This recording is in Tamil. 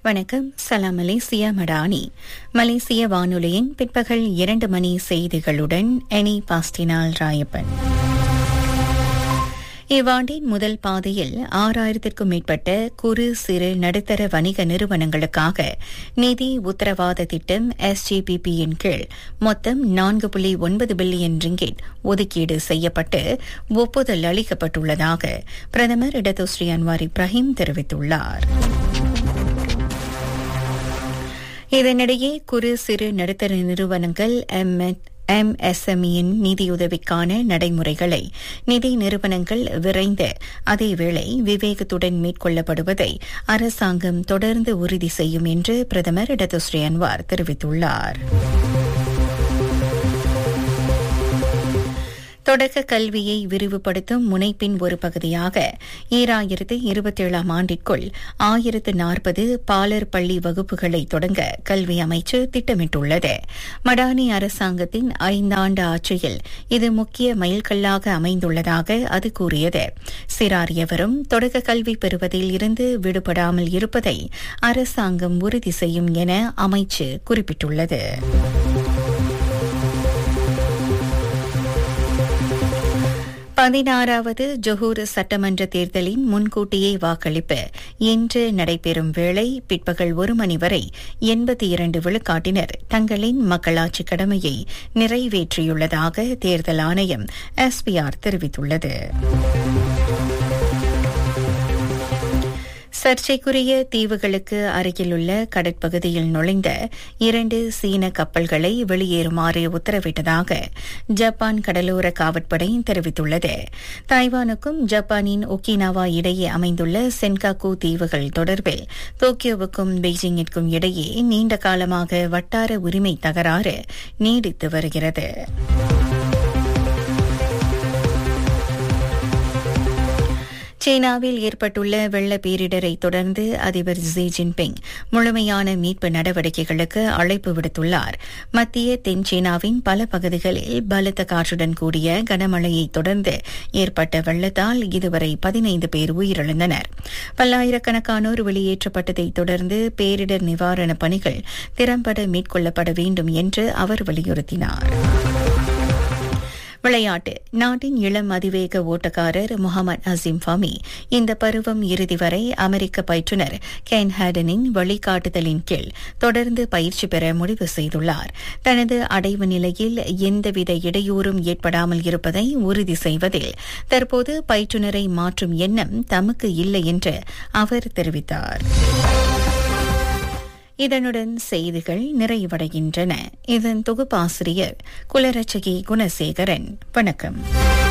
வணக்கம் சலாம் மலேசியா மடானி மலேசிய வானொலியின் பிற்பகல் இரண்டு மணி செய்திகளுடன் எனி பாஸ்டினால் ராயப்பன் இவ்வாண்டின் முதல் பாதையில் ஆறாயிரத்திற்கும் மேற்பட்ட குறு சிறு நடுத்தர வணிக நிறுவனங்களுக்காக நிதி உத்தரவாத திட்டம் எஸ்ஜிபிபியின் கீழ் மொத்தம் நான்கு புள்ளி ஒன்பது பில்லியன் ரிங்கிட் ஒதுக்கீடு செய்யப்பட்டு ஒப்புதல் அளிக்கப்பட்டுள்ளதாக பிரதமர் இடதுஸ்ரீ அன்வார் இப்ராஹிம் தெரிவித்துள்ளார் இதனிடையே குறு சிறு நடுத்தர நிறுவனங்கள் எம்எஸ்எம்இயின் நிதியுதவிக்கான நடைமுறைகளை நிதி நிறுவனங்கள் விரைந்து அதேவேளை விவேகத்துடன் மேற்கொள்ளப்படுவதை அரசாங்கம் தொடர்ந்து உறுதி செய்யும் என்று பிரதமர் இடதுஸ்ரீ அன்வார் தெரிவித்துள்ளார் தொடக்க கல்வியை விரிவுபடுத்தும் முனைப்பின் ஒரு பகுதியாக ஈராயிரத்து இருபத்தேழாம் ஆண்டிற்குள் ஆயிரத்து நாற்பது பாலர் பள்ளி வகுப்புகளை தொடங்க கல்வி அமைச்சு திட்டமிட்டுள்ளது மடானி அரசாங்கத்தின் ஐந்தாண்டு ஆட்சியில் இது முக்கிய மைல்கல்லாக அமைந்துள்ளதாக அது கூறியது சிறார் எவரும் தொடக்க கல்வி பெறுவதில் இருந்து விடுபடாமல் இருப்பதை அரசாங்கம் உறுதி செய்யும் என அமைச்சு குறிப்பிட்டுள்ளது பதினாறாவது ஜொஹூர் சட்டமன்ற தேர்தலின் முன்கூட்டியே வாக்களிப்பு இன்று நடைபெறும் வேளை பிற்பகல் ஒரு மணி வரை எண்பத்தி இரண்டு விழுக்காட்டினர் தங்களின் மக்களாட்சி கடமையை நிறைவேற்றியுள்ளதாக தேர்தல் ஆணையம் எஸ்பிஆர் தெரிவித்துள்ளது சர்ச்சைக்குரிய தீவுகளுக்கு அருகிலுள்ள கடற்பகுதியில் நுழைந்த இரண்டு சீன கப்பல்களை வெளியேறுமாறு உத்தரவிட்டதாக ஜப்பான் கடலோர காவற்படை தெரிவித்துள்ளது தாய்வானுக்கும் ஜப்பானின் ஒக்கினாவா இடையே அமைந்துள்ள சென்காக்கு தீவுகள் தொடர்பில் டோக்கியோவுக்கும் பெய்ஜிங்கிற்கும் இடையே நீண்ட காலமாக வட்டார உரிமை தகராறு நீடித்து வருகிறது சீனாவில் ஏற்பட்டுள்ள வெள்ள பேரிடரை தொடர்ந்து அதிபர் ஜி ஜின்பிங் முழுமையான மீட்பு நடவடிக்கைகளுக்கு அழைப்பு விடுத்துள்ளார் மத்திய தென் சீனாவின் பல பகுதிகளில் பலத்த காற்றுடன் கூடிய கனமழையை தொடர்ந்து ஏற்பட்ட வெள்ளத்தால் இதுவரை பதினைந்து பேர் உயிரிழந்தனர் பல்லாயிரக்கணக்கானோர் வெளியேற்றப்பட்டதைத் தொடர்ந்து பேரிடர் நிவாரணப் பணிகள் திறம்பட மேற்கொள்ளப்பட வேண்டும் என்று அவர் வலியுறுத்தினார் விளையாட்டு நாட்டின் இளம் அதிவேக ஓட்டக்காரர் முகமது அசீம் ஃபமி இந்த பருவம் இறுதி வரை அமெரிக்க பயிற்றுநர் கென் ஹேடனின் வழிகாட்டுதலின் கீழ் தொடர்ந்து பயிற்சி பெற முடிவு செய்துள்ளார் தனது அடைவு நிலையில் எந்தவித இடையூறும் ஏற்படாமல் இருப்பதை உறுதி செய்வதில் தற்போது பயிற்றுநரை மாற்றும் எண்ணம் தமக்கு இல்லை என்று அவர் தெரிவித்தார் இதனுடன் செய்திகள் நிறைவடைகின்றன இதன் தொகுப்பாசிரியர் குலரட்சகி குணசேகரன் வணக்கம்